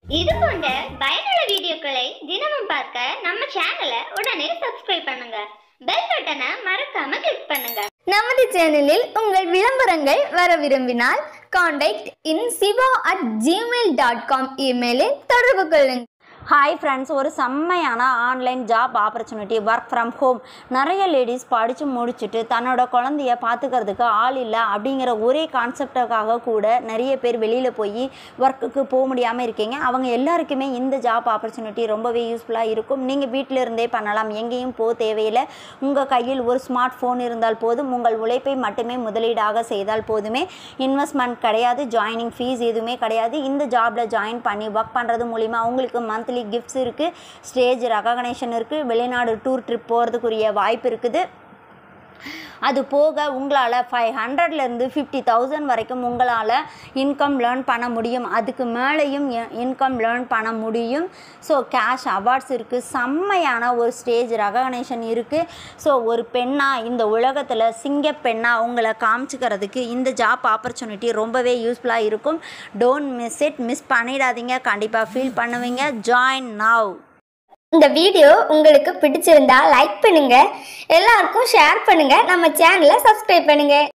இது போன்ற பயனுள்ள வீடியோக்களை தினமும் பார்க்க நம்ம சேனலை உடனே சப்ஸ்கிரைப் பண்ணுங்க பெல் பட்டனை மறக்காம கிளிக் பண்ணுங்க நமது சேனலில் உங்கள் விளம்பரங்கள் வர விரும்பினால் contact in Siva at Gmail dot com இமெயிலில் தொடர்பு கொள்ளுங்கள் ஹாய் ஃப்ரெண்ட்ஸ் ஒரு செம்மையான online job opportunity work from home நிறைய லேடிஸ் படித்து முடிச்சுட்டு தன்னோட குழந்தைய பார்த்துக்கிறதுக்கு ஆள் இல்லை அப்படிங்கிற ஒரே கான்செப்டுக்காக கூட நிறைய பேர் வெளியில் போய் ஒர்க்குக்கு போக முடியாமல் இருக்கீங்க அவங்க எல்லாருக்குமே இந்த ஜாப் ஆப்பர்ச்சுனிட்டி ரொம்பவே யூஸ்ஃபுல்லாக இருக்கும் நீங்கள் வீட்டில் இருந்தே பண்ணலாம் எங்கேயும் போக தேவையில்லை உங்கள் கையில் ஒரு ஸ்மார்ட் ஃபோன் இருந்தால் போதும் உங்கள் உழைப்பை மட்டுமே முதலீடாக செய்தால் போதுமே இன்வெஸ்ட்மெண்ட் கிடையாது ஜாயினிங் ஃபீஸ் எதுவுமே கிடையாது இந்த ஜாபில் ஜாயின் பண்ணி ஒர்க் பண்ணுறது மூலிமா உங்களுக்கு மந்த்லி கிஃப்ட்ஸ் இருக்குது ஸ்டேஜ் ரெகக்னேஷன் இருக்குது வெளிநாடு டூர் ட்ரிப் போகிறதுக்குரிய வாய்ப்பு இருக்குது அது போக உங்களால் ஃபைவ் ஹண்ட்ரட்லேருந்து ஃபிஃப்டி தௌசண்ட் வரைக்கும் உங்களால் இன்கம் லேர்ன் பண்ண முடியும் அதுக்கு மேலேயும் இன்கம் லேர்ன் பண்ண முடியும் ஸோ கேஷ் அவார்ட்ஸ் இருக்குது செம்மையான ஒரு ஸ்டேஜ் ரெகக்னேஷன் இருக்குது ஸோ ஒரு பெண்ணாக இந்த உலகத்தில் சிங்க பெண்ணாக உங்களை காமிச்சிக்கிறதுக்கு இந்த ஜாப் ஆப்பர்ச்சுனிட்டி ரொம்பவே யூஸ்ஃபுல்லாக இருக்கும் டோன்ட் மிஸ் இட் மிஸ் பண்ணிடாதீங்க கண்டிப்பாக ஃபீல் பண்ணுவீங்க ஜாயின் நவ் இந்த வீடியோ உங்களுக்கு பிடிச்சிருந்தா லைக் பண்ணுங்க எல்லாருக்கும் ஷேர் பண்ணுங்க நம்ம சேனலை சப்ஸ்கிரைப் பண்ணுங்க